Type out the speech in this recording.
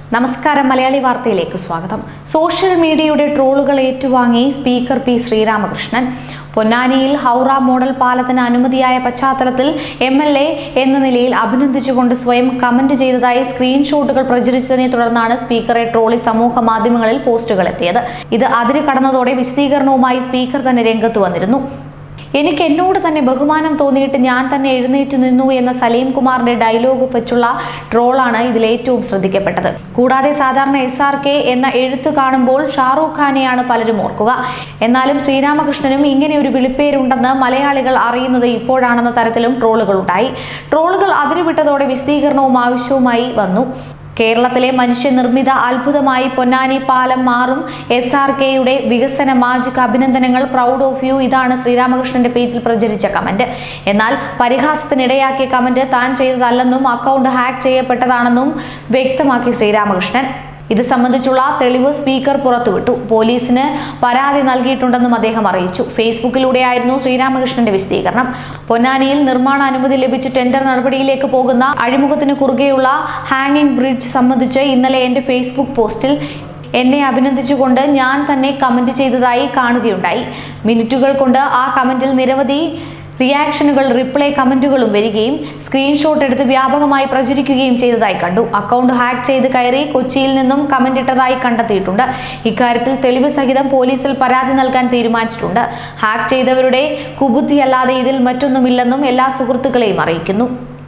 നമസ്കാരം മലയാളി വാർത്തയിലേക്ക് സ്വാഗതം സോഷ്യൽ മീഡിയയുടെ ട്രോളുകൾ ഏറ്റുവാങ്ങി സ്പീക്കർ പി ശ്രീരാമകൃഷ്ണൻ പൊന്നാനിയിൽ ഹൗറ മോഡൽ പാലത്തിന് അനുമതിയായ പശ്ചാത്തലത്തിൽ എം എൽ എ എന്ന നിലയിൽ അഭിനന്ദിച്ചുകൊണ്ട് സ്വയം കമന്റ് ചെയ്തതായി സ്ക്രീൻഷോട്ടുകൾ പ്രചരിച്ചതിനെ തുടർന്നാണ് സ്പീക്കറെ ട്രോളി സമൂഹ മാധ്യമങ്ങളിൽ പോസ്റ്റുകൾ എത്തിയത് ഇത് അതിര് കടന്നതോടെ വിശദീകരണവുമായി സ്പീക്കർ തന്നെ രംഗത്ത് വന്നിരുന്നു എനിക്ക് എന്നോട് തന്നെ ബഹുമാനം തോന്നിയിട്ട് ഞാൻ തന്നെ എഴുന്നേറ്റ് നിന്നു എന്ന സലീം കുമാറിന്റെ ഡയലോഗ് വെച്ചുള്ള ട്രോളാണ് ഇതിൽ ഏറ്റവും ശ്രദ്ധിക്കപ്പെട്ടത് കൂടാതെ സാധാരണ എസ് ആർ കെ എന്ന എഴുത്ത് കാണുമ്പോൾ ഷാറൂഖ് ഖാനെയാണ് പലരും ഓർക്കുക എന്നാലും ശ്രീരാമകൃഷ്ണനും ഇങ്ങനെ ഒരു വിളിപ്പേരുണ്ടെന്ന് മലയാളികൾ അറിയുന്നത് ഇപ്പോഴാണെന്ന തരത്തിലും ട്രോളുകൾ ഉണ്ടായി ട്രോളുകൾ അതിരുവിട്ടതോടെ വിശദീകരണവും ആവശ്യവുമായി വന്നു കേരളത്തിലെ മനുഷ്യനിർമ്മിത അത്ഭുതമായി പൊന്നാനി പാലം മാറും എസ് ആർ കെയുടെ വികസന മാജിക് അഭിനന്ദനങ്ങൾ പ്രൗഡ് ഓഫ് യു ഇതാണ് ശ്രീരാമകൃഷ്ണന്റെ പേജിൽ പ്രചരിച്ച കമന്റ് എന്നാൽ പരിഹാസത്തിനിടയാക്കിയ കമന്റ് താൻ ചെയ്തതല്ലെന്നും അക്കൗണ്ട് ഹാക്ക് ചെയ്യപ്പെട്ടതാണെന്നും വ്യക്തമാക്കി ശ്രീരാമകൃഷ്ണൻ ഇത് സംബന്ധിച്ചുള്ള തെളിവ് സ്പീക്കർ പുറത്തുവിട്ടു പോലീസിന് പരാതി നൽകിയിട്ടുണ്ടെന്നും അദ്ദേഹം അറിയിച്ചു ഫേസ്ബുക്കിലൂടെയായിരുന്നു ശ്രീരാമകൃഷ്ണന്റെ വിശദീകരണം പൊന്നാനിയിൽ നിർമ്മാണ അനുമതി ലഭിച്ച് ടെൻഡർ നടപടിയിലേക്ക് പോകുന്ന അഴിമുഖത്തിന് കുറുകെയുള്ള ഹാങ്ങിംഗ് ബ്രിഡ്ജ് സംബന്ധിച്ച് ഇന്നലെ എന്റെ ഫേസ്ബുക്ക് പോസ്റ്റിൽ എന്നെ അഭിനന്ദിച്ചുകൊണ്ട് ഞാൻ തന്നെ കമന്റ് ചെയ്തതായി കാണുകയുണ്ടായി മിനിറ്റുകൾ കൊണ്ട് ആ കമന്റിൽ നിരവധി റിയാക്ഷനുകൾ റിപ്ലൈ കമന്റുകളും വരികയും സ്ക്രീൻഷോട്ട് എടുത്ത് വ്യാപകമായി പ്രചരിക്കുകയും ചെയ്തതായി കണ്ടു അക്കൗണ്ട് ഹാക്ക് ചെയ്ത് കയറി കൊച്ചിയിൽ നിന്നും കമന്റ് ഇട്ടതായി കണ്ടെത്തിയിട്ടുണ്ട് ഇക്കാര്യത്തിൽ തെളിവ് സഹിതം പോലീസിൽ പരാതി നൽകാൻ തീരുമാനിച്ചിട്ടുണ്ട് ഹാക്ക് ചെയ്തവരുടെ കുബുദ്ധിയല്ലാതെ ഇതിൽ മറ്റൊന്നുമില്ലെന്നും എല്ലാ സുഹൃത്തുക്കളെയും അറിയിക്കുന്നു